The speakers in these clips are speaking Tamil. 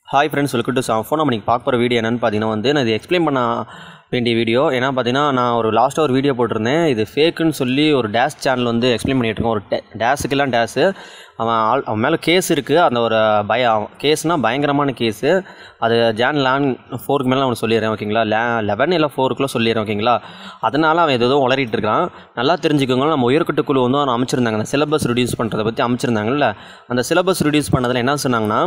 ஹாய் ஃப்ரெண்ட்ஸ் வெல்கம் டு சாஃபோன் நம்ம இன்றைக்கி பார்க்க போகிற வீடியோ என்னென்னு பார்த்தீங்கன்னா வந்து நான் இது எக்ஸ்பிளைன் பண்ண வேண்டிய வீடியோ ஏன்னா பார்த்தீங்கன்னா நான் ஒரு லாஸ்ட்டாக ஒரு வீடியோ போட்டிருந்தேன் இது ஃபேக்குன்னு சொல்லி ஒரு டேஷ் சேனல் வந்து எக்ஸ்பிளைன் பண்ணிட்டு இருக்கோம் ஒரு டே டேஸுக்கெல்லாம் டேஸு அவன் ஆள் அவன் மேலே கேஸ் இருக்குது அந்த ஒரு பய கேஸ்னால் பயங்கரமான கேஸு அது ஜான் லேன் ஃபோருக்கு மேலே அவனுக்கு சொல்லிடுறேன் ஓகேங்களா லே லெவன் இல்லை ஃபோருக்குள்ளே சொல்லிடுறேன் ஓகேங்களா அதனால் அவன் எதோ உளறிட்டு இருக்கான் நல்லா தெரிஞ்சுக்கோங்க நம்ம உயர்கட்டு குழு வந்து அவன் அமைச்சிருந்தாங்க அந்த சிலபஸ் ரிடியூஸ் பண்ணுறதை பற்றி அமைச்சிருந்தாங்கல்ல அந்த சிலபஸ் ரிடியூஸ் பண்ணதில் என்ன சொன்னாங்கன்னா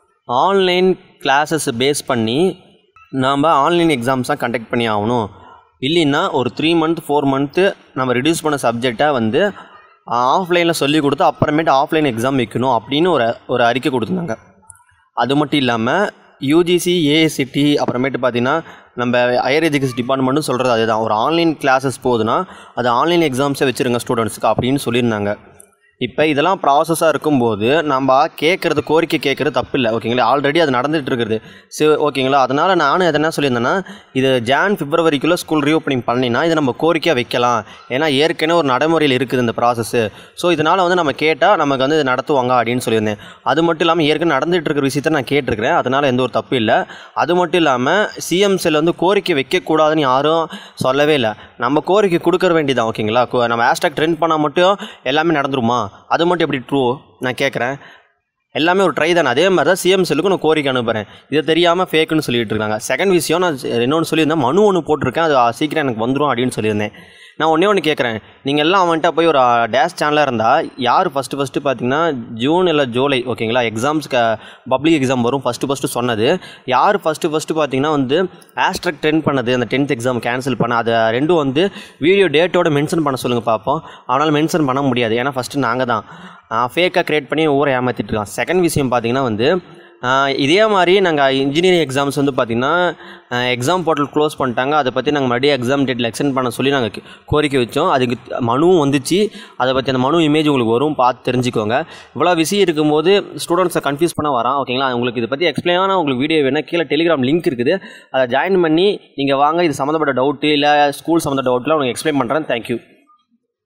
ஆன்லைன் கிளாஸஸ் பேஸ் பண்ணி நாம் ஆன்லைன் எக்ஸாம்ஸ் தான் கண்டக்ட் பண்ணி ஆகணும் இல்லைன்னா ஒரு த்ரீ மந்த் ஃபோர் மந்த்து நம்ம ரிடியூஸ் பண்ண சப்ஜெக்டை வந்து ஆஃப்லைனில் சொல்லி கொடுத்து அப்புறமேட்டு ஆஃப்லைன் எக்ஸாம் வைக்கணும் அப்படின்னு ஒரு ஒரு அறிக்கை கொடுத்துருந்தாங்க அது மட்டும் இல்லாமல் யூஜிசி ஏஎஸ்சிடி அப்புறமேட்டு பார்த்தீங்கன்னா நம்ம ஹையர் எஜுகேஷன் டிபார்ட்மெண்ட்டும் சொல்கிறது அதுதான் ஒரு ஆன்லைன் கிளாஸஸ் போகுதுன்னா அது ஆன்லைன் எக்ஸாம்ஸே வச்சுருங்க ஸ்டூடெண்ட்ஸுக்கு அப்படின்னு சொல்லியிருந்தாங்க இப்போ இதெல்லாம் ப்ராசஸாக இருக்கும்போது நம்ம கேட்குறது கோரிக்கை கேட்குறது தப்பு இல்லை ஓகேங்களா ஆல்ரெடி அது நடந்துகிட்டு இருக்குது சரி ஓகேங்களா அதனால் நானும் எதை என்ன சொல்லியிருந்தேன்னா இது ஜான் பிப்ரவரிக்குள்ளே ஸ்கூல் ரீஓப்பனிங் பண்ணினா இதை நம்ம கோரிக்கையாக வைக்கலாம் ஏன்னா ஏற்கனவே ஒரு நடைமுறையில் இருக்குது இந்த ப்ராசஸ்ஸு ஸோ இதனால் வந்து நம்ம கேட்டால் நமக்கு வந்து இது நடத்துவாங்க அப்படின்னு சொல்லியிருந்தேன் அது மட்டும் இல்லாமல் ஏற்கனவே நடந்துகிட்டு இருக்கிற விஷயத்தை நான் கேட்டிருக்கிறேன் அதனால் எந்த ஒரு தப்பு இல்லை அது மட்டும் இல்லாமல் சிஎம்சியில் வந்து கோரிக்கை வைக்கக்கூடாதுன்னு யாரும் சொல்லவே இல்லை நம்ம கோரிக்கை கொடுக்க வேண்டியதான் ஓகேங்களா கோ- நம்ம ஹேஷ்டாக் ட்ரெண்ட் பண்ணால் மட்டும் எல்லாமே நடந்துருமா அது மட்டும் எப்படி ட்ரூ நான் கேட்குறேன் எல்லாமே ஒரு ட்ரை தானே அதே மாதிரி தான் சிஎம் செல்லுக்கு நான் கோரிக்கை அனுப்புகிறேன் இதை தெரியாமல் ஃபேக்குன்னு சொல்லிட்டு இருக்காங்க செகண்ட் விஷயம் நான் இன்னொன்று சொல்லியிருந்தேன் மனு ஒன்று போட்டிருக்கேன் அது சீக்கிரம் எனக்கு வந்துடும் அப்படின்னு சொல்லியிருந்தேன் நான் ஒன்றே ஒன்று கேட்குறேன் நீங்கள் எல்லாம் அவன்கிட்ட போய் ஒரு டேஷ் சேனலாக இருந்தால் யார் ஃபஸ்ட்டு ஃபஸ்ட்டு பார்த்தீங்கன்னா ஜூன் இல்லை ஜூலை ஓகேங்களா எக்ஸாம்ஸ்க்கு பப்ளிக் எக்ஸாம் வரும் ஃபஸ்ட்டு ஃபஸ்ட்டு சொன்னது யார் ஃபஸ்ட்டு ஃபஸ்ட்டு பார்த்தீங்கன்னா வந்து ஆஸ்ட்ரக் டென் பண்ணது அந்த டென்த் எக்ஸாம் கேன்சல் பண்ண அதை ரெண்டும் வந்து வீடியோ டேட்டோட மென்ஷன் பண்ண சொல்லுங்கள் பார்ப்போம் அவனால் மென்ஷன் பண்ண முடியாது ஏன்னா ஃபஸ்ட்டு நாங்கள் தான் ஃபேக்காக க்ரியேட் பண்ணி ஊரை ஏமாற்றிட்டு இருக்கோம் செகண்ட் விஷயம் பார்த்தீங்கன்னா வந்து ஆஹ் இதே மாதிரி நாங்கள் இன்ஜினியரிங் எக்ஸாம்ஸ் வந்து பார்த்திங்கன்னா எக்ஸாம் போர்ட்டல் க்ளோஸ் பண்ணிட்டாங்க அதை பற்றி நாங்கள் மறுபடியும் எக்ஸாம் டேட்டில் எக்ஸ்டெண்ட் பண்ண சொல்லி நாங்கள் கோரிக்கை வச்சோம் அதுக்கு மனுவும் வந்துச்சு அதை பற்றி அந்த மனு இமேஜ் உங்களுக்கு வரும் பார்த்து தெரிஞ்சுக்கோங்க இவ்வளோ விஷயம் இருக்கும்போது ஸ்டூடெண்ட்ஸை கன்ஃபியூஸ் பண்ண வரான் ஓகேங்களா உங்களுக்கு இதை பற்றி எக்ஸ்பிளைனான உங்களுக்கு வீடியோ வேணால் கீழே டெலிகிராம் லிங்க் இருக்குது அதை ஜாயின் பண்ணி நீங்கள் வாங்க இது சம்மந்தப்பட்ட டவுட்டு இல்லை ஸ்கூல் சம்மந்த டவுட்டில் உங்களுக்கு எக்ஸ்பிளைன் பண்ணுறேன் தேங்க்யூ